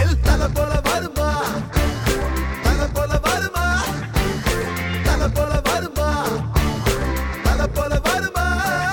முடிப்பதில் தலை போல வருமா தலை போல வருமா தலை போல வருமா தலை போல வருமா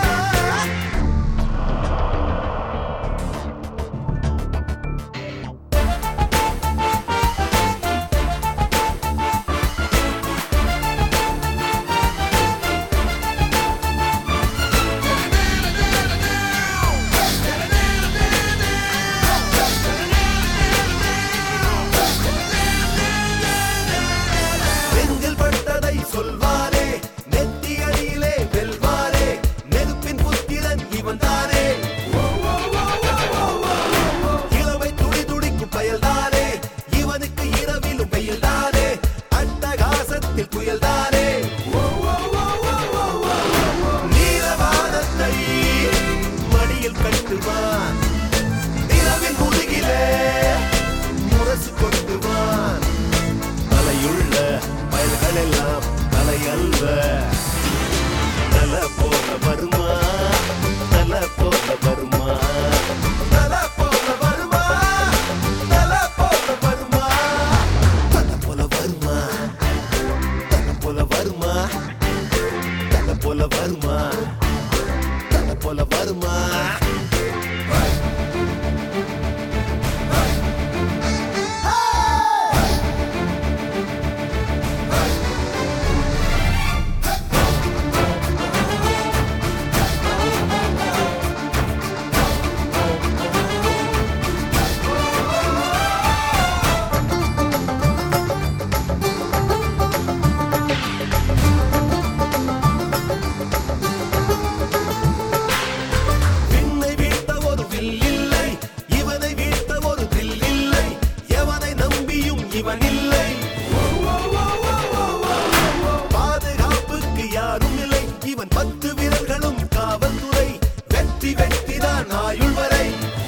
நெஞ்சில் பட்டதை சொல்வாரே நெத்தி அடியிலே வெல்வாரே நெருப்பின் புத்திரன் இவன் தானே இளவை துடி துடிக்கும் பயல்தானே இவனுக்கு இரவிலும் வெயில்தானே அட்டகாசத்தில் புயல்தானே நீலவானத்தை மடியில் கட்டுவான் நிலவின் முதுகிலே முரசு கொட்டுவான் தலையுள்ள பயல்கள் எல்லாம் தலை அல்ல தல போல வருமா தல போல வருமா தல போல வருமா தல போல வருமா தல போல வருமா தல போல வருமா தல போல வருமா தல போல வருமா விண்ணை வீழ்த்த ஒரு வில் இல்லை இவனை வீழ்த்த ஒரு வில் இல்லை எவனை நம்பியும் இவன் இல்லை பாதுகாப்புக்கு யாரும் இல்லை இவன் பத்து வீரர்களும் காவல்துறை வெற்றி வெற்றிதான் ஆயுள் வரை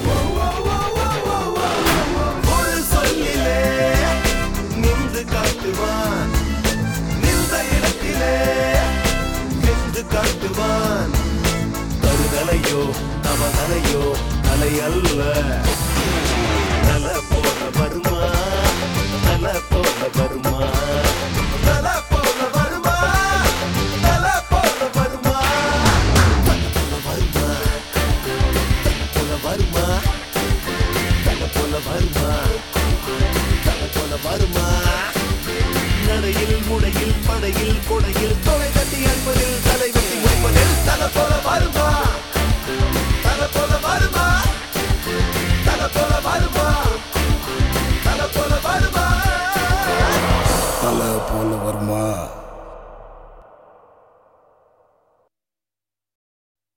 ஒரு சொல்லிலே நின்று காட்டுவான் நின்ற இடத்திலே நின்று காட்டுவான் தருதலையோ தவதலையோ அலை அல்ல தல போல வருமா தல போல வருமா தல போல வருமா தல போல வருமா தல போல வருமா தல போல வருமா தல போல வருமா நடையில் முடையில் படையில் கொடையில் தொலை கட்டி அன்பதில் தலை வெட்டி முடிப்பதில் தல போல